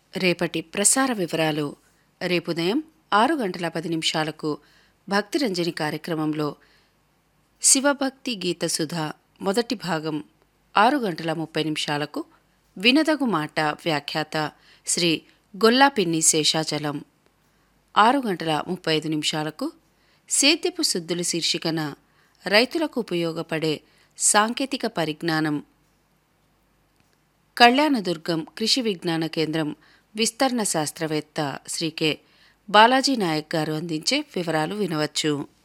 రేపటి ప్రసార వివరాలు రేపు ఉదయం ఆరు గంటల పది నిమిషాలకు భక్తిరంజని కార్యక్రమంలో శివభక్తి గీత సుధా మొదటి భాగం ఆరు గంటల ముప్పై నిమిషాలకు వినదగు మాట వ్యాఖ్యాత శ్రీ గొల్లాపిన్ని శేషాచలం ఆరు గంటల ముప్పై ఐదు నిమిషాలకు సేద్యపు శుద్ధులు శీర్షికన రైతులకు ఉపయోగపడే సాంకేతిక పరిజ్ఞానం కళ్యాణదుర్గం కృషి విజ్ఞాన కేంద్రం విస్తరణ శాస్త్రవేత్త శ్రీ కె బాలాజీ నాయక్ గారు అందించే వివరాలు వినవచ్చు